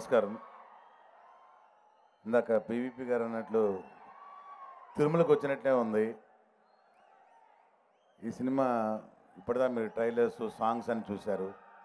నమస్కారం ఇందాక పీవీపీ గారు అన్నట్లు తిరుమలకు వచ్చినట్లే ఉంది ఈ సినిమా ఇప్పటిదా మీరు ట్రైలర్స్ సాంగ్స్ అని చూశారు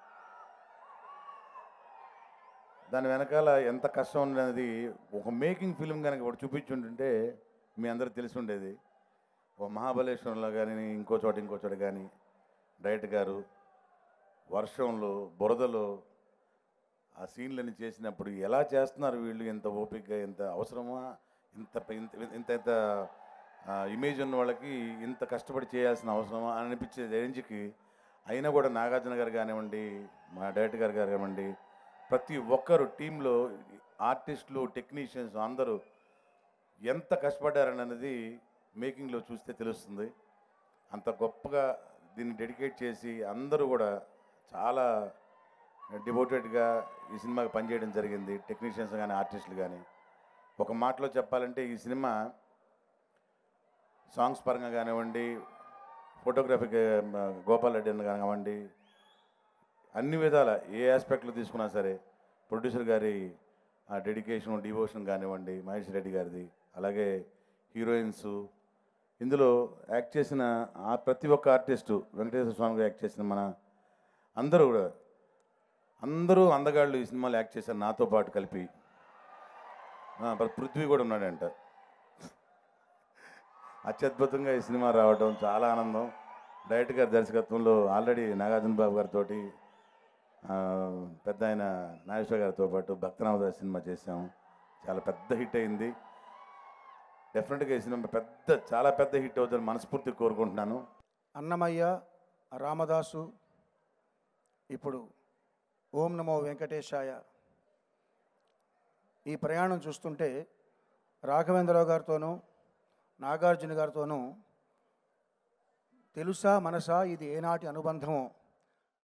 దాని వెనకాల ఎంత కష్టం ఉన్నది ఒక మేకింగ్ ఫిల్మ్ కనుక ఒకటి చూపించుంటుంటే మీ అందరూ తెలిసి ఉండేది ఓ మహాబలేశ్వరంలో కానీ ఇంకో చోట ఇంకో చోట కానీ డైరెక్ట్ గారు వర్షంలో బురదలో ఆ సీన్లని చేసినప్పుడు ఎలా చేస్తున్నారు వీళ్ళు ఇంత ఓపికగా ఇంత అవసరమా ఇంత ఇంత ఇంత ఇంత ఇమేజ్ ఉన్న వాళ్ళకి ఇంత కష్టపడి చేయాల్సిన అవసరమా అని అనిపించే రేంజ్కి అయినా కూడా నాగార్జున గారు కానివ్వండి మా డైరెక్టర్ గారు కానివ్వండి ప్రతి ఒక్కరు టీంలో ఆర్టిస్టులు టెక్నీషియన్స్ అందరూ ఎంత కష్టపడ్డారని అనేది మేకింగ్లో చూస్తే తెలుస్తుంది అంత గొప్పగా దీన్ని డెడికేట్ చేసి అందరూ కూడా చాలా డివోటెడ్గా ఈ సినిమాకి పనిచేయడం జరిగింది టెక్నీషియన్స్ కానీ ఆర్టిస్టులు కానీ ఒక మాటలో చెప్పాలంటే ఈ సినిమా సాంగ్స్ పరంగా కానివ్వండి ఫోటోగ్రఫీకి గోపాల్ రెడ్డి అని కానివ్వండి అన్ని విధాల ఏ ఆస్పెక్ట్లో తీసుకున్నా సరే ప్రొడ్యూసర్ గారి డెడికేషన్ డివోషన్ కానివ్వండి మహేష్ రెడ్డి గారిది అలాగే హీరోయిన్స్ ఇందులో యాక్ట్ చేసిన ఆ ప్రతి ఒక్క ఆర్టిస్టు వెంకటేశ్వర స్వామిగా యాక్ట్ చేసిన మన అందరూ కూడా అందరూ అందగాళ్ళు ఈ సినిమాలో యాక్ట్ చేశారు నాతో పాటు కలిపి ఆ, మరి పృథ్వీ కూడా ఉన్నాడంట అత్యద్భుతంగా ఈ సినిమా రావడం చాలా ఆనందం డైరెక్టర్ గారి దర్శకత్వంలో ఆల్రెడీ నాగార్జున బాబు గారితో పెద్ద ఆయన నాగేశ్వర గారితో పాటు భక్తనామదాస్ సినిమా చేశాము చాలా పెద్ద హిట్ అయింది డెఫినెట్గా ఈ సినిమా పెద్ద చాలా పెద్ద హిట్ అవుతుందని మనస్ఫూర్తిగా కోరుకుంటున్నాను అన్నమయ్య రామదాసు ఇప్పుడు ఓం నమో వెంకటేశాయ ఈ ప్రయాణం చూస్తుంటే రాఘవేంద్రరావు గారితోనూ నాగార్జున గారితోనూ తెలుసా మనసా ఇది ఏనాటి అనుబంధమో